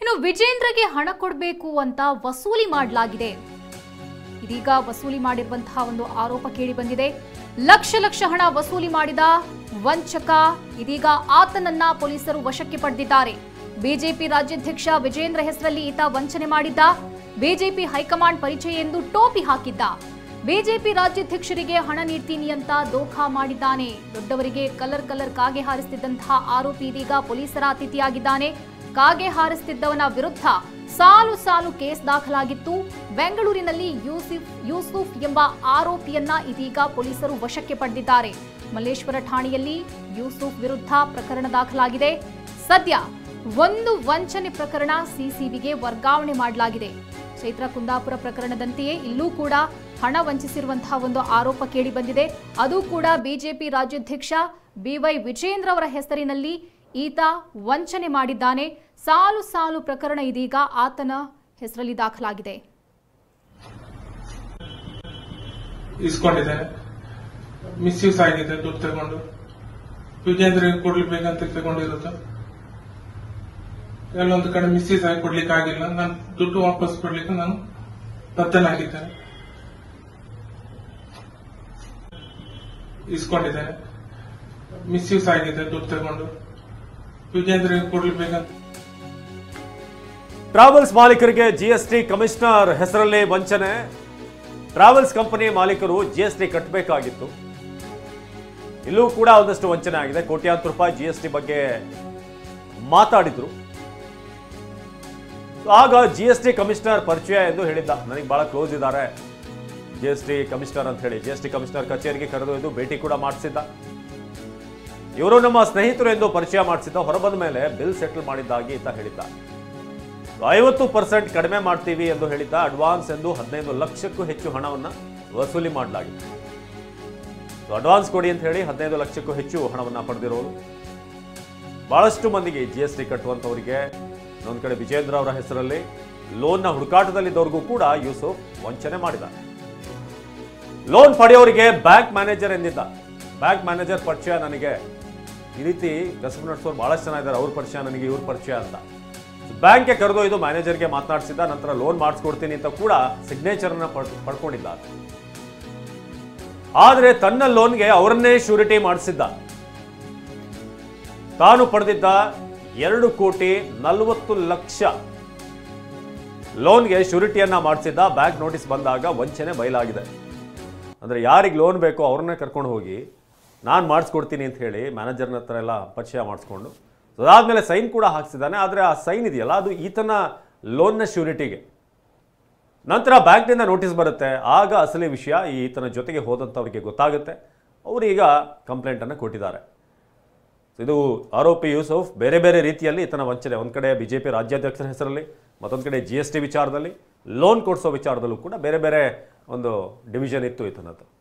ಇನ್ನು ವಿಜೇಂದ್ರಗೆ ಹಣ ಕೊಡಬೇಕು ಅಂತ ವಸೂಲಿ ಮಾಡಲಾಗಿದೆ ಇದೀಗ ವಸೂಲಿ ಮಾಡಿರುವಂತಹ ಒಂದು ಆರೋಪ ಕೇಳಿ ಬಂದಿದೆ ಲಕ್ಷ ಲಕ್ಷ ಹಣ ವಸೂಲಿ ಮಾಡಿದ ವಂಚಕ ಇದೀಗ ಆತನನ್ನ ಪೊಲೀಸರು ವಶಕ್ಕೆ ಪಡೆದಿದ್ದಾರೆ ಬಿಜೆಪಿ ರಾಜ್ಯಾಧ್ಯಕ್ಷ ವಿಜೇಂದ್ರ ಹೆಸರಲ್ಲಿ ಈತ ವಂಚನೆ ಮಾಡಿದ್ದ ಬಿಜೆಪಿ ಹೈಕಮಾಂಡ್ ಪರಿಚಯ ಎಂದು ಟೋಪಿ ಹಾಕಿದ್ದ ಬಿಜೆಪಿ ರಾಜ್ಯಾಧ್ಯಕ್ಷರಿಗೆ ಹಣ ನೀಡ್ತೀನಿ ಅಂತ ದೋಖಾ ಮಾಡಿದ್ದಾನೆ ದೊಡ್ಡವರಿಗೆ ಕಲರ್ ಕಲರ್ ಕಾಗೆ ಹಾರಿಸುತ್ತಿದ್ದಂತಹ ಆರೋಪಿ ಇದೀಗ ಪೊಲೀಸರ ಅತಿಥಿಯಾಗಿದ್ದಾನೆ ಕಾಗೆ ಹಾರಿಸುತ್ತಿದ್ದವನ ವಿರುದ್ಧ ಸಾಲು ಸಾಲು ಕೇಸ್ ದಾಖಲಾಗಿತ್ತು ಬೆಂಗಳೂರಿನಲ್ಲಿ ಯೂಸಿಫ್ ಯೂಸುಫ್ ಎಂಬ ಆರೋಪಿಯನ್ನ ಇದೀಗ ಪೊಲೀಸರು ವಶಕ್ಕೆ ಪಡೆದಿದ್ದಾರೆ ಮಲ್ಲೇಶ್ವರ ಠಾಣೆಯಲ್ಲಿ ಯೂಸುಫ್ ವಿರುದ್ಧ ಪ್ರಕರಣ ದಾಖಲಾಗಿದೆ ಸದ್ಯ ಒಂದು ವಂಚನೆ ಪ್ರಕರಣ ಸಿಸಿಬಿಗೆ ವರ್ಗಾವಣೆ ಮಾಡಲಾಗಿದೆ ಚೈತ್ರ ಕುಂದಾಪುರ ಪ್ರಕರಣದಂತೆಯೇ ಇಲ್ಲೂ ಕೂಡ ಹಣ ವಂಚಿಸಿರುವಂತಹ ಒಂದು ಆರೋಪ ಕೇಳಿ ಬಂದಿದೆ ಅದು ಕೂಡ ಬಿಜೆಪಿ ರಾಜ್ಯಾಧ್ಯಕ್ಷ ಬಿವೈ ವಿಜೇಂದ್ರ ಅವರ ಹೆಸರಿನಲ್ಲಿ ಈತ ವಂಚನೆ ಮಾಡಿದ್ದಾನೆ ಸಾಲು ಸಾಲು ಪ್ರಕರಣ ಇದೀಗ ಆತನ ಹೆಸರಲ್ಲಿ ದಾಖಲಾಗಿದೆ ಇಸ್ಕೊಂಡಿದ್ದೇನೆ ಮಿಸ್ಯೂಸ್ ಆಗಿದೆ ದುಡ್ಡು ತಗೊಂಡು ವಿಜೇಂದ್ರಿಗೆ ಕೊಡ್ಲಿಬೇಕಂತ ತಗೊಂಡಿರೋದು ಎಲ್ಲೊಂದು ಕಡೆ ಮಿಸ್ಯೂಸ್ ಆಗಿ ಕೊಡ್ಲಿಕ್ಕೆ ಆಗಿಲ್ಲ ನಾನು ದುಡ್ಡು ವಾಪಸ್ ಕೊಡ್ಲಿಕ್ಕೆ ನಾನು ಬದ್ಧನಾಗಿದ್ದೇನೆ ಇಸ್ಕೊಂಡಿದ್ದೇನೆ ಮಿಸ್ಯೂಸ್ ಆಗಿದೆ ದುಡ್ಡು ತಗೊಂಡು ವಿಜೇಂದ್ರಿಗೆ ಕೊಡ್ಲಿಬೇಕಂತ ಟ್ರಾವೆಲ್ಸ್ ಮಾಲೀಕರಿಗೆ ಜಿಎಸ್ಟಿ ಕಮಿಷನರ್ ಹೆಸರಲ್ಲಿ ವಂಚನೆ ಟ್ರಾವೆಲ್ಸ್ ಕಂಪನಿ ಮಾಲೀಕರು ಜಿಎಸ್ಟಿ ಕಟ್ಟಬೇಕಾಗಿತ್ತು ಇಲ್ಲೂ ಕೂಡ ಒಂದಷ್ಟು ವಂಚನೆ ಆಗಿದೆ ಕೋಟ್ಯಾಂತರ ರೂಪಾಯಿ ಜಿಎಸ್ಟಿ ಬಗ್ಗೆ ಮಾತಾಡಿದ್ರು ಆಗ ಜಿಎಸ್ಟಿ ಕಮಿಷನರ್ ಪರಿಚಯ ಎಂದು ಹೇಳಿದ್ದ ನನಗೆ ಬಹಳ ಕ್ಲೋಸ್ ಇದ್ದಾರೆ ಜಿಎಸ್ಟಿ ಕಮಿಷನರ್ ಅಂತ ಹೇಳಿ ಜಿಎಸ್ಟಿ ಕಮಿಷನರ್ ಕಚೇರಿಗೆ ಕರೆದೊಯ್ದು ಭೇಟಿ ಕೂಡ ಮಾಡಿಸಿದ್ದ ಇವರು ನಮ್ಮ ಸ್ನೇಹಿತರು ಎಂದು ಪರಿಚಯ ಮಾಡಿಸಿದ್ದ ಹೊರಬಂದ ಮೇಲೆ ಬಿಲ್ ಸೆಟಲ್ ಮಾಡಿದ್ದಾಗಿ ಅಂತ ಹೇಳಿದ್ದ ಐವತ್ತು ಪರ್ಸೆಂಟ್ ಕಡಿಮೆ ಮಾಡ್ತೀವಿ ಎಂದು ಹೇಳಿದ್ದ ಅಡ್ವಾನ್ಸ್ ಎಂದು ಹದಿನೈದು ಲಕ್ಷಕ್ಕೂ ಹೆಚ್ಚು ಹಣವನ್ನು ವಸೂಲಿ ಮಾಡಲಾಗಿತ್ತು ಸೊ ಅಡ್ವಾನ್ಸ್ ಕೊಡಿ ಅಂತ ಹೇಳಿ ಹದಿನೈದು ಲಕ್ಷಕ್ಕೂ ಹೆಚ್ಚು ಹಣವನ್ನು ಪಡೆದಿರೋರು ಬಹಳಷ್ಟು ಮಂದಿಗೆ ಜಿ ಎಸ್ ಟಿ ಕಟ್ಟುವಂಥವರಿಗೆ ಇನ್ನೊಂದು ಕಡೆ ವಿಜೇಂದ್ರ ಅವರ ಹೆಸರಲ್ಲಿ ಲೋನ್ನ ಹುಡುಕಾಟದಲ್ಲಿದ್ದವ್ರಿಗೂ ಕೂಡ ಯೂಸುಫ್ ವಂಚನೆ ಮಾಡಿದ ಲೋನ್ ಪಡೆಯೋರಿಗೆ ಬ್ಯಾಂಕ್ ಮ್ಯಾನೇಜರ್ ಎಂದಿದ್ದ ಬ್ಯಾಂಕ್ ಮ್ಯಾನೇಜರ್ ಪರಿಚಯ ನನಗೆ ಈ ರೀತಿ ಕಸಬು ನಡೆಸೋರು ಬಹಳಷ್ಟು ಜನ ಇದ್ದಾರೆ ಅವ್ರ ಪರಿಚಯ ನನಗೆ ಇವ್ರ ಪರಿಚಯ ಅಂತ ಬ್ಯಾಂಕ್ಗೆ ಕರೆದೊಯ್ದು ಮ್ಯಾನೇಜರ್ಗೆ ಮಾತನಾಡಿಸಿದ್ದ ನಂತರ ಲೋನ್ ಮಾಡಿಸ್ಕೊಡ್ತೀನಿ ಅಂತ ಕೂಡ ಸಿಗ್ನೇಚರ್ನ ಪಡ್ಕೊಂಡಿದ್ದ ಆತ. ಆದರೆ ತನ್ನ ಲೋನ್ಗೆ ಅವರನ್ನೇ ಶ್ಯೂರಿಟಿ ಮಾಡಿಸಿದ್ದ ತಾನು ಪಡೆದಿದ್ದ ಎರಡು ಕೋಟಿ ನಲವತ್ತು ಲಕ್ಷ ಲೋನ್ಗೆ ಶ್ಯೂರಿಟಿಯನ್ನ ಮಾಡಿಸಿದ್ದ ಬ್ಯಾಂಕ್ ನೋಟಿಸ್ ಬಂದಾಗ ವಂಚನೆ ಬಯಲಾಗಿದೆ ಅಂದರೆ ಯಾರಿಗೆ ಲೋನ್ ಬೇಕೋ ಅವ್ರನ್ನೇ ಕರ್ಕೊಂಡು ಹೋಗಿ ನಾನು ಮಾಡಿಸ್ಕೊಡ್ತೀನಿ ಅಂತ ಹೇಳಿ ಮ್ಯಾನೇಜರ್ನ ಹತ್ರ ಎಲ್ಲ ಪರಿಚಯ ಮಾಡಿಸ್ಕೊಂಡು ಅದಾದಮೇಲೆ ಸೈನ್ ಕೂಡ ಹಾಕ್ಸಿದ್ದಾನೆ ಆದರೆ ಆ ಸೈನ್ ಇದೆಯಲ್ಲ ಅದು ಈತನ ಲೋನ್ನ ಶ್ಯೂರಿಟಿಗೆ ನಂತರ ಬ್ಯಾಂಕ್ನಿಂದ ನೋಟಿಸ್ ಬರುತ್ತೆ ಆಗ ಅಸಲಿ ವಿಷಯ ಈ ಈತನ ಜೊತೆಗೆ ಹೋದಂಥವ್ರಿಗೆ ಗೊತ್ತಾಗುತ್ತೆ ಅವರು ಈಗ ಕಂಪ್ಲೇಂಟನ್ನು ಕೊಟ್ಟಿದ್ದಾರೆ ಇದು ಆರೋಪಿ ಯೂಸುಫ್ ಬೇರೆ ಬೇರೆ ರೀತಿಯಲ್ಲಿ ಈತನ ವಂಚನೆ ಒಂದು ಕಡೆ ಬಿ ಜೆ ಪಿ ರಾಜ್ಯಾಧ್ಯಕ್ಷರ ಹೆಸರಲ್ಲಿ ಮತ್ತೊಂದು ಕಡೆ ಜಿ ಎಸ್ ಟಿ ವಿಚಾರದಲ್ಲಿ ಲೋನ್ ಕೊಡಿಸೋ ವಿಚಾರದಲ್ಲೂ ಕೂಡ ಬೇರೆ ಬೇರೆ ಒಂದು ಡಿವಿಷನ್ ಇತ್ತು ಈತನದ್ದು